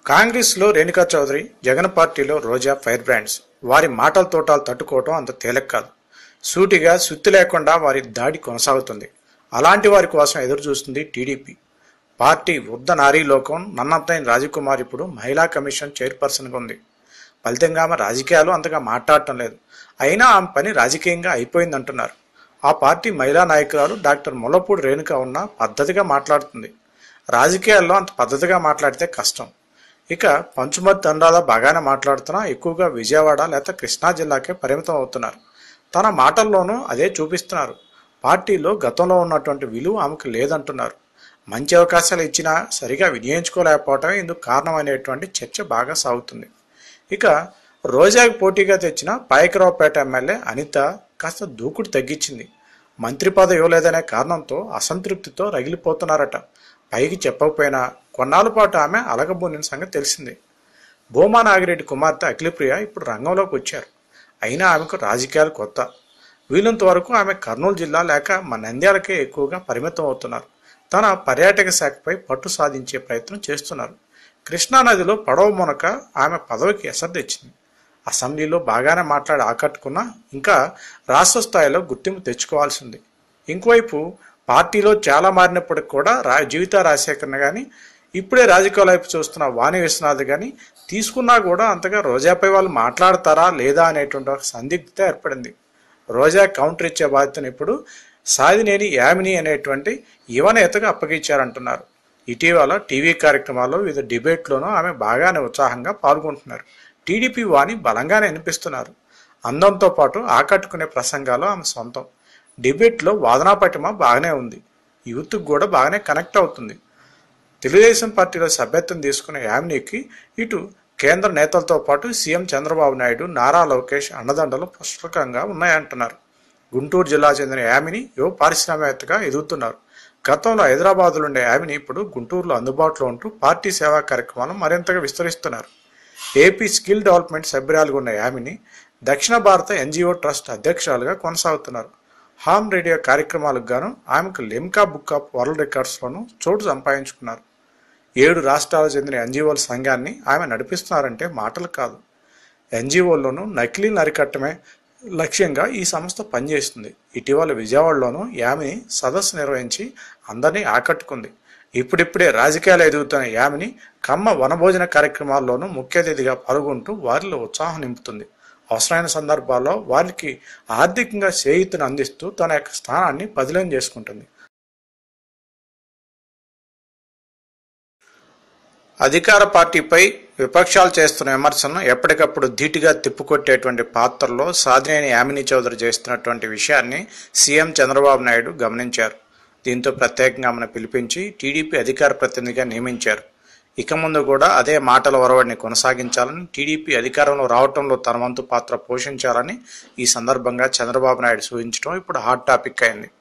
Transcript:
కాంగ్రెస్లో రేణుకా చౌదరి జగన్ పార్టీలో రోజా fire brands వారి మాటల తోటాలు తట్టుకోవటం అంత తేలిక కాదు సూటిగా సుత్తి లేకుండా వారి దాడి కొనసాగుతుంది అలాంటి వారి కోసం ఎదురు చూస్తుంది టీడీపీ పార్టీ వృద్ధ నారీ లోకం నన్నత్తైన రాజకుమార్ ఇప్పుడు మహిళా కమిషన్ చైర్పర్సన్గా ఉంది ఫలితంగా ఆమె రాజకీయాలు అంతగా మాట్లాడటం లేదు అయినా ఆమె పని రాజకీయంగా అయిపోయిందంటున్నారు ఆ పార్టీ మహిళా నాయకురాలు డాక్టర్ ముల్లపూడి రేణుక ఉన్న పద్ధతిగా మాట్లాడుతుంది రాజకీయాల్లో అంత పద్ధతిగా మాట్లాడితే కష్టం ఇక పంచుమతి తండాల బాగానే మాట్లాడుతున్నా ఎక్కువగా విజయవాడ లేదా కృష్ణా జిల్లాకే పరిమితం అవుతున్నారు తన మాటల్లోనూ అదే చూపిస్తున్నారు పార్టీలో గతంలో ఉన్నటువంటి విలువ ఆమెకు లేదంటున్నారు మంచి అవకాశాలు ఇచ్చినా సరిగా వినియోగించుకోలేకపోవటమే ఇందుకు కారణమైనటువంటి చర్చ బాగా సాగుతుంది ఇక రోజాకు పోటీగా తెచ్చిన పాయకరావుపేట ఎమ్మెల్యే అనిత కాస్త దూకుడు తగ్గించింది మంత్రి పదవి ఇవ్వలేదనే కారణంతో అసంతృప్తితో రగిలిపోతున్నారట పైకి చెప్పకపోయినా కొన్నాళ్ళ పాటు ఆమె అలగబోనిన సంగతి తెలిసింది భూమా నాగిరెడ్డి కుమార్తె అఖిలప్రియ ఇప్పుడు రంగంలోకి వచ్చారు అయినా ఆమెకు రాజకీయాలు కొత్త వీలంత వరకు ఆమె కర్నూలు జిల్లా లేక మన నంద్యాలకే ఎక్కువగా పరిమితం అవుతున్నారు తన పర్యాటక శాఖపై పట్టు సాధించే ప్రయత్నం చేస్తున్నారు కృష్ణానదిలో పడవ మునక ఆమె పదవికి ఎసరు తెచ్చింది అసెంబ్లీలో బాగానే మాట్లాడి ఆకట్టుకున్నా ఇంకా రాష్ట్ర స్థాయిలో గుర్తింపు తెచ్చుకోవాల్సింది ఇంకోవైపు పార్టీలో చాలా మారినప్పటికి కూడా రా జీవిత రాజశేఖరన్ కానీ ఇప్పుడే రాజకీయాల వైపు చూస్తున్న వాణి విశ్వనాథ్ కానీ తీసుకున్నా కూడా అంతగా రోజాపై వాళ్ళు మాట్లాడతారా లేదా అనేటువంటి ఒక సందిగ్ధత ఏర్పడింది రోజా కౌంటర్ ఇచ్చే బాధ్యతను ఇప్పుడు సాధినేని యామిని అనేటువంటి యువనేతగా అప్పగించారంటున్నారు ఇటీవల టీవీ కార్యక్రమాల్లో వివిధ డిబేట్లోనూ ఆమె బాగానే ఉత్సాహంగా పాల్గొంటున్నారు టీడీపీ వాణి బలంగానే వినిపిస్తున్నారు అందంతో పాటు ఆకట్టుకునే ప్రసంగాలు ఆమె సొంతం డిబేట్లో వాదనా పటిమ బాగానే ఉంది యూత్కి కూడా బాగానే కనెక్ట్ అవుతుంది తెలుగుదేశం పార్టీలో సభ్యత్వం తీసుకున్న యామినికి ఇటు కేంద్ర నేతలతో పాటు సీఎం చంద్రబాబు నాయుడు నారా లోకేష్ అండదండలు పుష్పకంగా ఉన్నాయంటున్నారు గుంటూరు జిల్లా చెందిన యామిని యువ పారిశ్రామికవేత్తగా ఎదుగుతున్నారు గతంలో హైదరాబాద్లో ఉండే యామిని ఇప్పుడు గుంటూరులో అందుబాటులో ఉంటూ పార్టీ సేవా కార్యక్రమాలను మరింతగా విస్తరిస్తున్నారు ఏపీ స్కిల్ డెవలప్మెంట్ సభ్యురాలుగా ఉన్న యామిని దక్షిణ భారత ఎన్జిఓ ట్రస్ట్ అధ్యక్షురాలుగా కొనసాగుతున్నారు హామ్ రేడియో కార్యక్రమాలకు గాను ఆమెకు లిమ్కా బుక్ ఆఫ్ వరల్డ్ రికార్డ్స్లోనూ చోటు సంపాదించుకున్నారు ఏడు రాష్ట్రాలకు చెందిన ఎన్జిఓల సంఘాన్ని ఆమె నడిపిస్తున్నారంటే మాటలు కాదు ఎన్జిఓల్లోనూ నకిలీలు అరికట్టమే లక్ష్యంగా ఈ సంస్థ పనిచేస్తుంది ఇటీవల విజయవాడలోనూ యామిని సదస్సు నిర్వహించి అందరినీ ఆకట్టుకుంది ఇప్పుడిప్పుడే రాజకీయాలు ఎదుగుతున్న యామిని కమ్మ వనభోజన కార్యక్రమాల్లోనూ ముఖ్య అతిథిగా పాల్గొంటూ వారిలో ఉత్సాహం నింపుతుంది అవసరమైన సందర్భాల్లో వారికి ఆర్థికంగా చేయూతను అందిస్తూ తన యొక్క స్థానాన్ని బదిలీ చేసుకుంటుంది అధికార పార్టీపై విపక్షాలు చేస్తున్న విమర్శలను ఎప్పటికప్పుడు ధీటుగా తిప్పుకొట్టేటువంటి పాత్రలో సాధినేని యామిని చౌదరి చేస్తున్నటువంటి విషయాన్ని సీఎం చంద్రబాబు నాయుడు గమనించారు దీంతో ప్రత్యేకంగా ఆమెను పిలిపించి టీడీపీ అధికార ప్రతినిధిగా నియమించారు ఇక ముందు కూడా అదే మాటల ఒరవడిని కొనసాగించాలని టీడీపీ అధికారంలో రావటంలో తన వంతు పాత్ర పోషించాలని ఈ సందర్భంగా చంద్రబాబు నాయుడు సూచించడం ఇప్పుడు హాట్ టాపిక్ అయింది